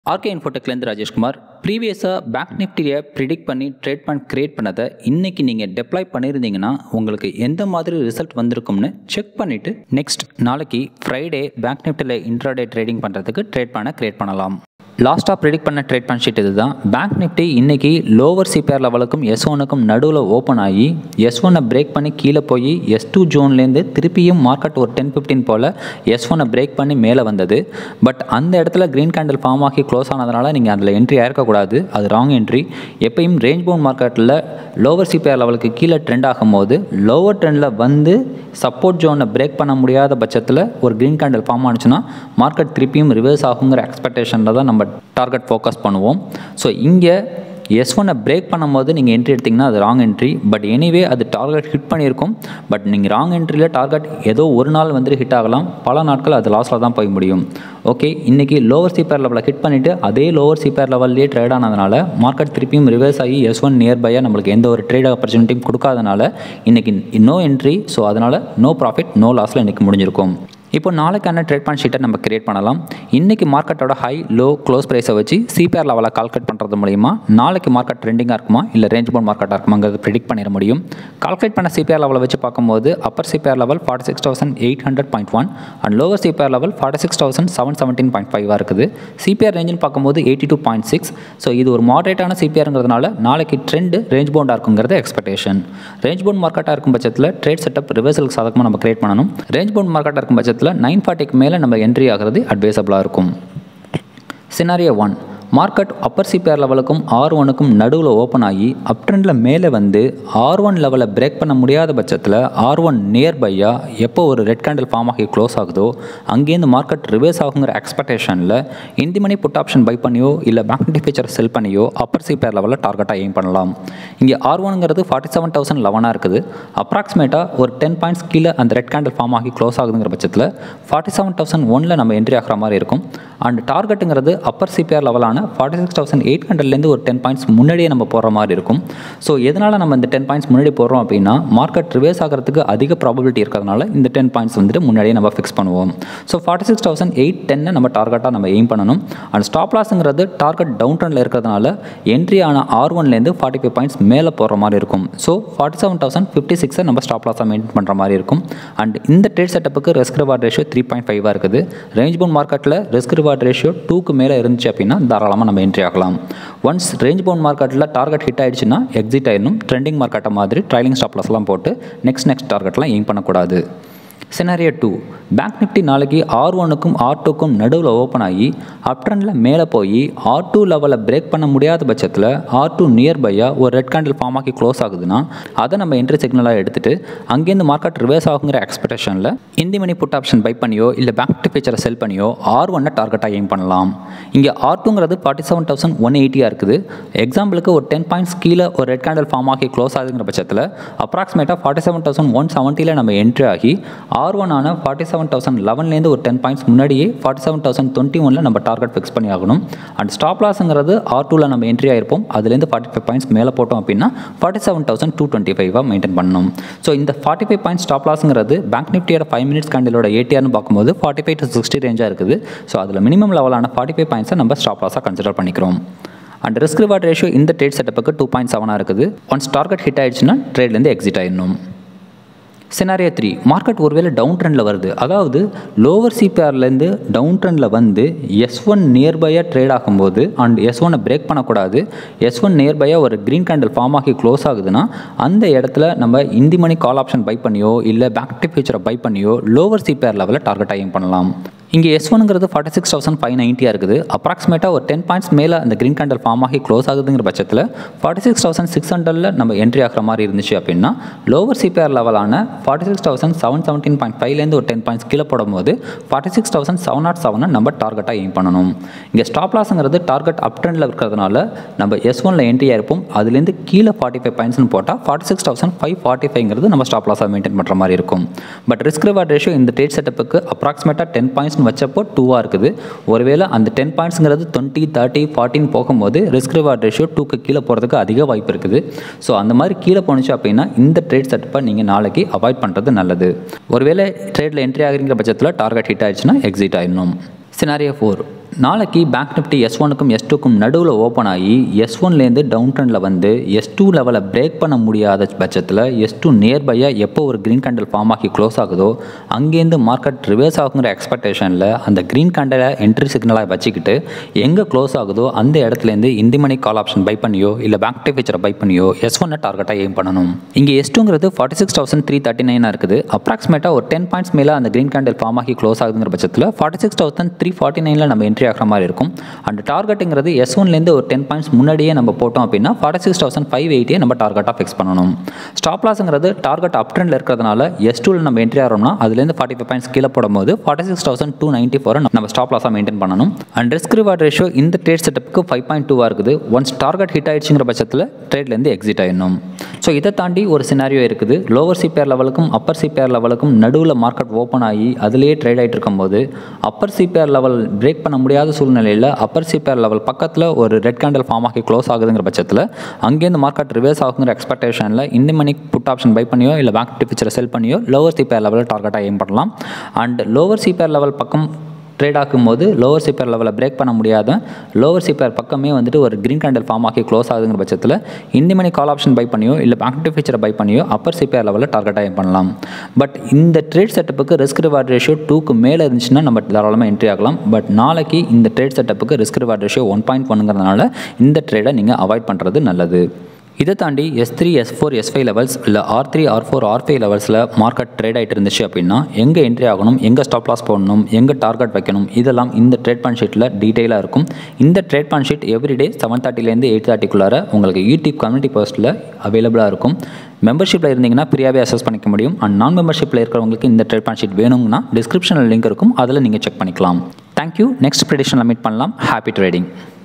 RK இன்ஃபோடெக்லேருந்து Rajeshkumar ப்ரீவியஸாக bank நிஃப்டியை predict பண்ணி ட்ரேட் பண்ண க்ரியேட் பண்ணதை இன்றைக்கி நீங்கள் டெப்ளாய் பண்ணியிருந்தீங்கன்னா உங்களுக்கு எந்த மாதிரி ரிசல்ட் வந்திருக்கும்னு செக் பண்ணிவிட்டு நெக்ஸ்ட் நாளைக்கு ஃப்ரைடே பேங்க் நிஃப்டியில் இன்ட்ராடே ட்ரேடிங் பண்ணுறதுக்கு ட்ரேட் பண்ண க்ரியேட் பண்ணலாம் லாஸ்ட்டாக ப்ரிடிக்ட் பண்ண ட்ரேட் பண்ண ஷீட் இதுதான் பேங்க் நிஃப்டி இன்றைக்கி லோவர் சிபிஆர் லெவலுக்கும் எஸ் ஒனுக்கும் நடுவில் ஓப்பன் ஆகி எஸ் ஒன்னை பிரேக் பண்ணி கீழே போய் எஸ் டூ ஜோன்லேருந்து திருப்பியும் மார்க்கெட் ஒரு டென் ஃபிஃப்டின் போல் எஸ் ஒன்னை பிரேக் பண்ணி மேலே வந்தது பட் அந்த இடத்துல க்ரீன் கேண்டில் ஃபார்ம் ஆகி க்ளோஸ் ஆனதுனால நீங்கள் அதில் என்ட்ரி ஆயிருக்கக்கூடாது அது ராங் என்ட்ரி எப்பயும் ரேஞ்ச் பவுன் மார்க்கெட்டில் லோவர் சிபிஆர் லெவலுக்கு கீழே ட்ரெண்ட் ஆகும்போது லோவர் ட்ரெண்டில் வந்து சப்போர்ட் ஜோனை பிரேக் பண்ண முடியாத பட்சத்தில் ஒரு க்ரீன் கேண்டில் ஃபார்ம் ஆனிச்சுன்னா மார்க்கெட் திருப்பியும் ரிவர்ஸ் ஆகுங்கிற எக்ஸ்பெக்டேஷனில் தான் நம்ம டார்கெட் ஃபோக்கஸ் பண்ணுவோம் ஸோ இங்கே எஸ் ஒன்னை பிரேக் பண்ணும்போது நீங்கள் என்ட்ரி எடுத்திங்கன்னா அது ராங் என்ட்ரி பட் எனிவே அது டார்கெட் ஹிட் பண்ணியிருக்கும் பட் நீங்கள் ராங் என்ட்ரியில் டார்கெட் ஏதோ ஒரு நாள் வந்து ஹிட் ஆகலாம் பல நாட்கள் அது லாஸில் தான் போய் முடியும் ஓகே இன்றைக்கி லோவர் சிபேர் லெவலில் ஹிட் பண்ணிவிட்டு அதே லோவர் சிபேர் லெவல்லே ட்ரேட் ஆனதுனால மார்க்கெட் திருப்பியும் ரிவர்ஸ் ஆகி எஸ் ஒன் நியர்பையாக நம்மளுக்கு எந்த ஒரு ட்ரேட் ஆப்பர்ச்சுனிட்டியும் கொடுக்காதனால இன்றைக்கி நோ என்ட்ரி ஸோ அதனால் நோ ப்ராஃபிட் நோ லாஸில் இன்றைக்கி முடிஞ்சிருக்கும் இப்போ நாளைக்கான ட்ரேட் பண்ண ஷீட்டை நம்ம கிரியேட் பண்ணலாம் இன்றைக்கி மார்க்கெட்டோட ஹை லோ க்ளோஸ் ப்ரைஸை வச்சு சிபிஆர் லெவலில் கால்குலேட் பண்ணுறது மூலிமா நாளைக்கு மார்க்கெட் ட்ரெண்டிங்காக இருக்குமா இல்லை ரேஞ்ச் பவுண்ட் மார்க்கெட்டாக இருக்குமாங்கிறது ப்ரிடிக்ட் பண்ணிட முடியும் கால்குலேட் பண்ண சிபிஆர் லெவலை வச்சு பார்க்கும்போது upper CPR level forty six thousand eight hundred point one and lower CPR level forty six thousand seven seventeen point ஃபைவாக இருக்குது சிபிஆர் ரேஞ்சுன்னு பார்க்கும்போது eighty two point six so இது ஒரு மாடரேட்டான சிபிஆருங்கிறதுனால நாளைக்கு ட்ரெண்டு ரேஞ்ச் பவுண்டாக இருக்குங்கிறது எக்ஸ்பெக்டேஷன் ரேஞ்ச் பவுண்ட் மார்க்கெட்டாக இருக்கும் பட்சத்தில் ட்ரேட் செட்டப் ரிவர்சலுக்கு சாதகமாக நம்ம கிரியேட் பண்ணணும் ரேஞ்ச் பவுண்ட் மார்க்கெட்டாக இருக்கும் பட்சத்தில் நைன் ஃபார்ட்டிக்கு மேலே நம்ம என்ட்ரி ஆகிறது அட்வைசபிளாக இருக்கும் scenario one market upper CPR லெவலுக்கும் ஆர் ஒனுக்கும் நடுவில் ஓப்பன் ஆகி அப் ட்ரெண்டில் மேலே வந்து ஆர் ஒன் லெவலை பிரேக் பண்ண முடியாத பட்சத்தில் ஆர் ஒன் நியர்பையாக எப்போ ஒரு ரெட் கேண்டில் ஃபார்ம் ஆகி க்ளோஸ் ஆகுதோ அங்கேருந்து மார்க்கெட் ரிவர்ஸ் ஆகுங்கிற எக்ஸ்பெக்டேஷனில் இந்த மணி புட் ஆப்ஷன் பை பண்ணியோ இல்லை பேங்க் நிஃப்டி ஃபீச்சர் செல் பண்ணியோ அப்பர் சிபிஆர் லெவலில் டார்கெட்டாக எய்ம் பண்ணலாம் இங்கே ஆர் ஒனுங்கிறது ஃபார்ட்டி செவன் தௌசண்ட் லெவனாக இருக்குது அப்ராக்சிமேட்டாக ஒரு டென் பாயிண்ட்ஸ் கீழே அந்த ரெட் கேண்டில் ஃபார்ம் ஆகி க்ளோஸ் ஆகுதுங்கிற பட்சத்தில் ஃபார்ட்டி செவன் தௌசண்ட் ஒனில் நம்ம என்ட்ரி ஆகிற மாதிரி இருக்கும் அண்ட் டார்கெட்டுங்கிறது அப்பர் சிபிஆர் லெவலான ஃபார்ட்டி சிக்ஸ் தௌசண்ட் எயிட் ஹண்ட்ரட்லேருந்து ஒரு டென் பாயிண்ட்ஸ் முன்னாடியே நம்ம போகிற மாதிரி இருக்கும் ஸோ எதனால் நம்ம இந்த டென் பாயிண்ட்ஸ் முன்னாடி போடுறோம் அப்படின்னா மார்க்கெட் ரிவேஸ் ஆகிறதுக்கு அதிக ப்ராபபிலிட்டி இருக்கிறதுனால இந்த டென் பாயிண்ட்ஸ் வந்துட்டு முன்னாடியே நம்ம ஃபிக்ஸ் பண்ணுவோம் so forty six thousand eight டென்னை நம்ம டார்கெட்டாக நம்ம எய்ம் பண்ணணும் அண்ட் ஸ்டாப் லாஸுங்கிறது டார்கெட் டவுன் ட்ரெண்டில் இருக்கிறதுனால என்ட்ரி ஆன ஆர் ஒன்லேருந்து ஃபார்ட்டி ஃபைவ் பாயிண்ட்ஸ் மேலே போகிற மாதிரி இருக்கும் so forty seven thousand fifty சிக்ஸை நம்ம ஸ்டாப் லாஸாக மெயின்டைன் பண்ணுற மாதிரி இருக்கும் அண்ட் இந்த ட்ரேட் செட்டப்புக்கு risk reward ratio three point ஃபைவாக இருக்குது ரேஞ்ச் பவுண்ட் மார்க்கெட்டில் ரிஸ்க் ரிவார்ட் ரேஷியோ டூக்கு மேலே இருந்துச்சு அப்படின்னா தாராளமாக நம்ம என்ட்ரி ஆகலாம் ஒன்ஸ் ரேஞ்ச் பவுண்ட் மார்க்கெட்டில் டார்கெட் ஹிட் ஆயிடுச்சுன்னா எக்ஸிட் ஆயிடணும் ட்ரெண்டிங் மார்க்கெட்டை மாதிரி ட்ரைலிங் ஸ்டாப் லாஸ்லாம் போட்டு நெக்ஸ்ட் நெக்ஸ்ட் டார்கெட்லாம் எய்ம் பண்ணக்கூடாது சினாரியோ டூ பேங்க் நிஃப்டி நாளைக்கு ஆர் ஒனுக்கும் ஆர் டூக்கும் நடுவில் ஓப்பன் ஆகி அப் ட்ரெண்டில் மேலே போய் ஆர் டூ லெவலில் பிரேக் பண்ண முடியாத பட்சத்தில் ஆர் டூ நியர்பையாக ஒரு ரெட் கேண்டில் ஃபார்ம் ஆகி க்ளோஸ் ஆகுதுன்னா அதை நம்ம என்ட்ரி சிக்னலாக எடுத்துகிட்டு அங்கேருந்து மார்க்கெட் ரிவர்ஸ் ஆகுங்கிற எக்ஸ்பெக்டேஷனில் in the money put option buy பண்ணியோ இல்லை பேங்க் நிஃப்டி ஃபீச்சரை செல் பண்ணியோ ஆர் ஒன்னை டார்கெட்டாக எய்ம் பண்ணலாம் இங்கே ஆர் டூங்கிறது ஃபார்ட்டி செவன் தௌசண்ட் ஒன் எயிட்டியாக இருக்குது எக்ஸாம்பிளுக்கு ஒரு டென் பாயிண்ட்ஸ் கீழே ஒரு ரெட் கேண்டில் ஃபார்ம் ஆகி க்ளோஸ் ஆகுங்கிற பட்சத்தில் அப்ராக்சிமேட்டாக ஃபார்ட்டி செவன் தௌசண்ட் ஒன் செவன்ட்டியில் நம்ம என்ட்ரி ஆகி ஆர் ஒன் ஆன ஃபார்ட்டி செவன் தௌசண்ட் லெவன்லேருந்து ஒரு டென் பாயிண்ட்ஸ் முன்னாடியே ஃபார்ட்டி செவன் தௌசண்ட் டுவெண்ட்டி ஒனில் நம்ம டார்கெட் ஃபிக்ஸ் பண்ணி ஆகணும் அண்ட் ஸ்டாப் லாஸுங்கிறது ஆர் டூவில் நம்ம என்ட்ரி ஆயிருப்போம் அதுலேருந்து ஃபார்ட்டி ஃபைவ் பாயிண்ட்ஸ் மேலே போட்டோம் அப்படின்னா forty seven thousand two twenty ஃபைவாக மெயின்டைன் பண்ணணும் ஸோ இந்த ஃபார்ட்டி ஃபைவ் பாயிண்ட் ஸ்டாப் லாஸுங்கிறது பேங்க் நிஃப்டியோட ஃபைவ் மினிட்ஸ் கேண்டிலோட ஏடிஆர்னு பார்க்கும்போது ஃபார்ட்டி ஃபைவ் டு சிக்ஸ்டி ரேஞ்சாக இருக்குது ஸோ அதில் மினிமம் லெவலான ஃபார்ட்டி ஃபைவ் பாயிண்ட்ஸை நம்ம ஸ்டாப் லாஸாக கன்சிடர் பண்ணிக்கிறோம் அண்ட் ரிஸ்க் ரிவார்ட் ரேஷியோ இந்த ட்ரேட் செட்டப்புக்கு டூ பாயிண்ட் செவனாக இருக்குது ஒன்ஸ் டார்கெட் ஹிட் ஆயிடுச்சுன்னா ட்ரேட்லேருந்து எக்ஸிட் ஆயிடணும் சினாரியோ த்ரீ மார்க்கெட் ஒருவேளை டவுன் ட்ரெண்டில் வருது அதாவது லோவர் சிபிஆர்லேருந்து டவுன் ட்ரெண்டில் வந்து எஸ் ஒன் நியர்பையாக ட்ரேட் ஆகும்போது அண்ட் எஸ் ஒன்னை பிரேக் பண்ணக்கூடாது எஸ் ஒன் நியர்பையாக ஒரு க்ரீன் கேண்டில் ஃபார்ம் ஆகி க்ளோஸ் ஆகுதுன்னா அந்த இடத்துல நம்ம in the money call option buy பண்ணியோ இல்லை பேங்க் நிஃப்டி ஃபியூச்சரை பை பண்ணியோ லோவர் சிபிஆர் லெவலில் டார்கெட் ஆகிங் பண்ணலாம் இங்கே எஸ் ஒனுங்கிறது ஃபார்ட்டி சிக்ஸ் தௌசண்ட் ஃபைவ் நைன்ட்டியாக இருக்குது அப்ராக்சிமேட்டாக ஒரு டென் பாயிண்ட்ஸ் மேலே அந்த க்ரீன் கேண்டல் ஃபார்ம் ஆகி க்ளோஸ் ஆகுதுங்கிற பட்சத்தில் ஃபார்ட்டி சிக்ஸ் தௌசண்ட் சிக்ஸ் ஹண்ட்ரடில் நம்ம என்ட்ரி ஆகிற மாதிரி இருந்துச்சு அப்படின்னா லோவர் சிபிஆர் லெவலான forty six thousand seven seventeen point ஃபைவ்லேருந்து ஒரு டென் பாயிண்ட்ஸ் கீழே போடும்போது forty six thousand seven nought செவனை நம்ம டார்கெட்டாக எய்ம் பண்ணணும் இங்கே ஸ்டாப் லாஸுங்கிறது டார்கெட் அப் ட்ரெண்டில் இருக்கிறதுனால நம்ம எஸ் ஒனில் என்ட்ரி ஆயிருப்போம் அதுலேருந்து கீழே ஃபார்ட்டி ஃபைவ் பாயிண்ட்ஸ்னு போட்டால் forty six thousand five forty ஃபைவ்ங்கிறது நம்ம ஸ்டாப் லாஸாக மெயின்டைன் பண்ணுற மாதிரி இருக்கும் பட் ரிஸ்க் ரிவார்ட் ரேஷியோ இந்த ட்ரேட் செட்டப்புக்கு அப்ராக்சிமேட்டாக டென் பாயிண்ட்ஸ்னு வச்சப்போ டூவாக இருக்குது ஒருவேளை அந்த டென் பாயிண்ட்ஸுங்கிறது டுவெண்ட்டி தேர்ட்டி ஃபார்ட்டின் போகும்போது ரிஸ்க் ரிவார்ட் ரேஷியோ டூக்கு கீழே போகிறதுக்கு அதிக வாய்ப்பு இருக்குது ஸோ அந்த மாதிரி கீழே போணுச்சு அப்படின்னா இந்த ட்ரேட் செட்டப்பை நீங்கள் நாளைக்கு அவாய்ட் பண்ணுறது நல்லது ஒருவேளை ட்ரேடில் என்ட்ரி ஆகுறீங்கிற பட்சத்தில் டார்கெட் ஹிட் ஆயிடுச்சுன்னா எக்ஸிட் ஆயிடணும் சினாரியோ ஃபோர் நாளைக்கு பேங்க் நிஃப்டி எஸ் ஒனுக்கும் எஸ் டூக்கும் நடுவில் ஓப்பன் ஆகி எஸ் ஒன்லேருந்து டவுன் ட்ரெண்டில் வந்து எஸ் டூ லெவலை பிரேக் பண்ண முடியாத பட்சத்தில் எஸ் டூ நியர்பையாக எப்போ ஒரு க்ரீன் கேண்டில் ஃபார்ம் ஆகி க்ளோஸ் ஆகுதோ அங்கேருந்து மார்க்கெட் ரிவர்ஸ் ஆகுங்கிற எக்ஸ்பெக்டேஷனில் அந்த க்ரீன் கேண்டலை என்ட்ரி சிக்னலாக வச்சுக்கிட்டு எங்கே க்ளோஸ் ஆகுதோ அந்த இடத்துலேருந்து in the money call option buy பண்ணியோ இல்லை பேங்க் டே ஃபீச்சரை பை பண்ணியோ எஸ் ஒன்னை டார்கெட்டாக எய்ம் பண்ணணும் இங்கே எஸ் டூங்கிறது forty six thousand three thirty நைனாக இருக்குது அப்ராக்சிமேட்டாக ஒரு டென் பாயிண்ட்ஸ் மேலே அந்த க்ரீன் கேண்டில் ஃபார்ம் ஆகி க்ளோஸ் ஆகுதுங்கிற பட்சத்தில் forty six thousand three forty நைனில் நம்ம என்ட்ரி ஆகிற மாதிரி இருக்கும் அண்ட் டார்கெட்டுங்கிறது எஸ் ஒன்லேருந்து ஒரு டென் பாயிண்ட்ஸ் முன்னாடியே நம்ம போட்டோம் அப்படின்னா ஃபார்ட்டி சிக்ஸ் தௌசண்ட் ஃபைவ் எயிட்டியை நம்ம டார்கெட்டாக ஃபிக்ஸ் பண்ணணும் ஸ்டாப் லாஸுங்கிறது டார்கெட் அப் ட்ரெண்டில் இருக்கிறதுனால எஸ் டூவில் நம்ம என்ட்ரி ஆகிறோம்னா அதுலேருந்து ஃபார்ட்டி ஃபைவ் பாயிண்ட்ஸ் கீழே போடும்போது forty six thousand two ninety four நம்ம ஸ்டாப் லாஸாக மெயின்டைன் பண்ணணும் அண்ட் ரிஸ்க் ரிவார்ட் ரேஷியோ இந்த ட்ரேட் செட்டப்புக்கு ஃபைவ் பாயிண்ட் டூவாக இருக்குது ஒன்ஸ் டார்கெட் ஹிட் ஆயிடுச்சுங்கிற பட்சத்தில் ட்ரேட்லேருந்து எக்ஸிட் ஆயிடணும் ஸோ இதை தாண்டி ஒரு சினாரியோ இருக்குது லோவர் சிபிஆர் லெவலுக்கும் அப்பர் சிபிஆர் லெவலுக்கும் நடுவில் மார்க்கெட் ஓப்பன் ஆகி அதிலேயே ட்ரேட் ஆகிட்டு இருக்கும்போது அப்பர் சிபிஆர் லெவல் பிரேக் பண்ண முடியாத சூழ்நிலையில் அப்பர் சிபிஆர் லெவல் பக்கத்தில் ஒரு ரெட் கேண்டல் ஃபார்ம் ஆகி க்ளோஸ் ஆகுதுங்கிற பட்சத்தில் அங்கேருந்து மார்க்கெட் ரிவர்ஸ் ஆகுங்கிற எக்ஸ்பெக்டேஷனில் இந்த மணி புட் ஆப்ஷன் பை பண்ணியோ இல்லை பேங்க் டிஃபிச்சரை செல் பண்ணியோ லோவர் சிபிஆர் லெவலில் டார்கெட்டாக எய்ம் பண்ணலாம் அண்ட் லோவர் சிபிஆர் லெவல் பக்கம் ட்ரேட் ஆகும்போது லோவர் சிப்பர் லெவலில் பிரேக் பண்ண முடியாத லோவர் சிப்பர் பக்கமே வந்துட்டு ஒரு க்ரீன் கேண்டல் ஃபார்ம் ஆகி க்ளோஸ் ஆகுதுங்கிற பட்சத்தில் இந்த மணி கால் ஆப்ஷன் பை பண்ணியோ இல்லை பேங்க் ஃபீச்சரை பை பண்ணியோ அப்பர் சிபிஆர் லெவலில் டார்கெட்டாக பண்ணலாம் பட் இந்த ட்ரேட் செட்டப்புக்கு ரிஸ்க் ரிவார்ட் ரேஷியோ டூக்கு மேலே இருந்துச்சுன்னா நம்ம தாராளமாக என்ட்ரி ஆகலாம் பட் நாளைக்கு இந்த ட்ரேட் செட்டப்புக்கு risk reward ratio one point ஒன்னுங்கிறதுனால இந்த ட்ரேடை நீங்கள் அவாய்ட் பண்ணுறது நல்லது இதை தாண்டி S three S four S five levels இல்லை R three R four R five லெவல்ஸில் மார்க்கெட் ட்ரேட் ஆகிட்டு இருந்துச்சு அப்படின்னா எங்கே என்ட்ரி ஆகணும் எங்கே ஸ்டாப் லாஸ் போடணும் எங்கே டார்கெட் வைக்கணும் இதெல்லாம் இந்த ட்ரேட் பான் ஷீட்டில் டீட்டெயிலாக இருக்கும் இந்த trade plan sheet everyday seven தேர்ட்டிலேருந்து எயிட் தேர்ட்டிக்குள்ளார உங்களுக்கு யூடியூப் கம்யூனிட்டி போஸ்ட்டில் அவைலபிளாக இருக்கும் மெம்பர்ஷிப்பில் இருந்தீங்கன்னா ஃப்ரீயாகவே அசஸ் பண்ணிக்க முடியும் அண்ட் நான் மெம்பர்ஷிப்பில் இருக்கிறவங்களுக்கு இந்த ட்ரேட் பான் ஷீட் வேணும்னா டிஸ்கிரிப்ஷனில் லிங்க் இருக்கும் அதில் நீங்கள் செக் பண்ணிக்கலாம் தேங்க்யூ நெக்ஸ்ட் ப்ரெடிஷனில் மீட் பண்ணலாம் ஹாப்பி ட்ரேடிங்